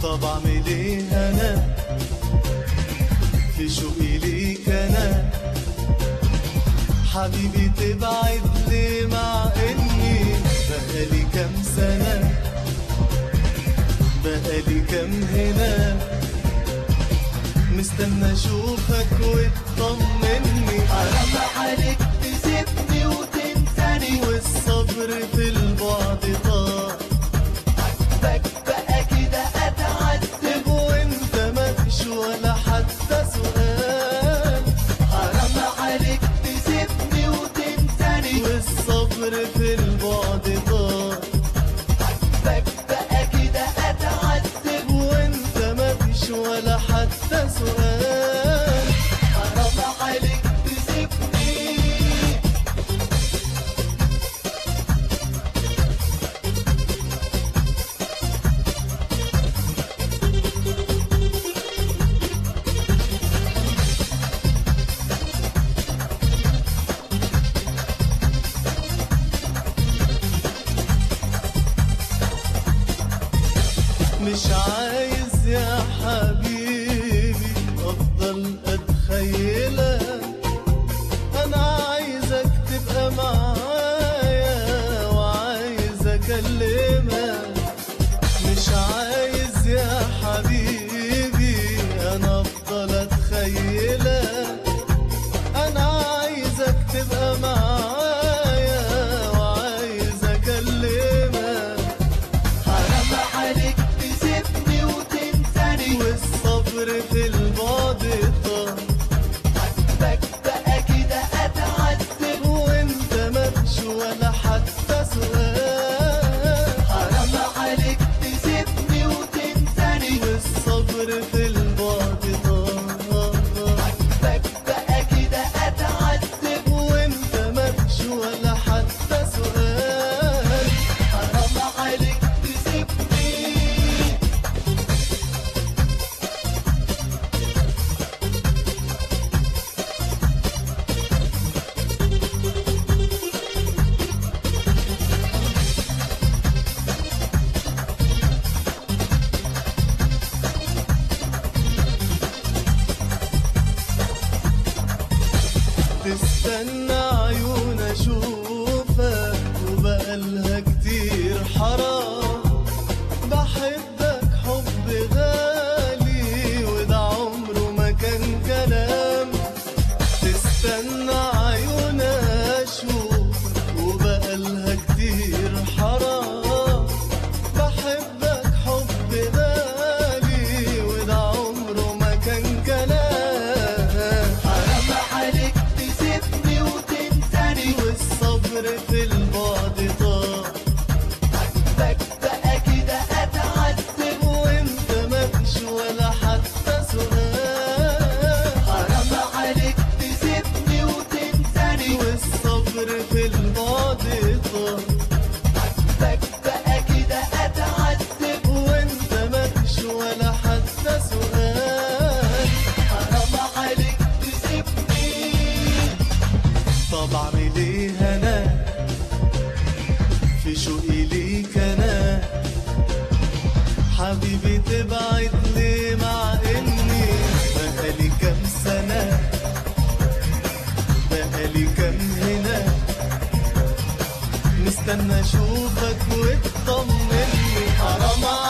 طب اعمل ايه انا في شوقي ليك انا حبيبي تبعد ليه مع اني بقالي كام سنة بقالي كام هنا مستنى اشوفك وتطمني حرام عليك تسيبني وتنساني والصبر في البعد طار عجبك بقى كده اتعذب وانت مفيش ولا حتى سؤال حرام عليك تسيبني وتنساني والصبر في البعد طار عجبك بقى كده اتعذب وانت مفيش ولا حتى سؤال حرام عليك تسيبني مش عايز يا حبيبي افضل اتخيلك انا عايزك تبقى معايا وعايز اكلمك مش عايز يا حبيبي انا افضل اتخيلك انا عايزك تبقى معايا وعايز اكلمك حرام عليك تسيبني وتنساني والصبر في البعد طار عجبك بقى كده اتعذب وانت مفيش ولا حتى سؤال حرام عليك تسيبني وتنساني والصبر في البعد طار عجبك بقى كده اتعذب وانت مفيش ولا حتى سؤال حرام عليك تسيبني تستنى عيون اشوفك وبقالها كتير حرام بحبك حب غالي وده عمره ما كان كلام تستنى عيون اشوفك وبقالها كتير حرام بحبك حب غالي وده عمره ما كان كلام حرام عليك تسيبني وتنساني والصبر في البعد طار عجبك بقى كده اتعذب وانت مفيش ولا حتى سؤال حرام عليك تسيبني وتنساني والصبر في البعد طار عجبك بقى كده اتعذب وانت مفيش ولا حتى سؤال حرام عليك تسيبني طب اعمل ايه انا في شوقي ليك انا حبيبي تبعد ليه مع اني بقالي كام سنة بقالي كام هنا مستنى اشوفك وتطمني حرام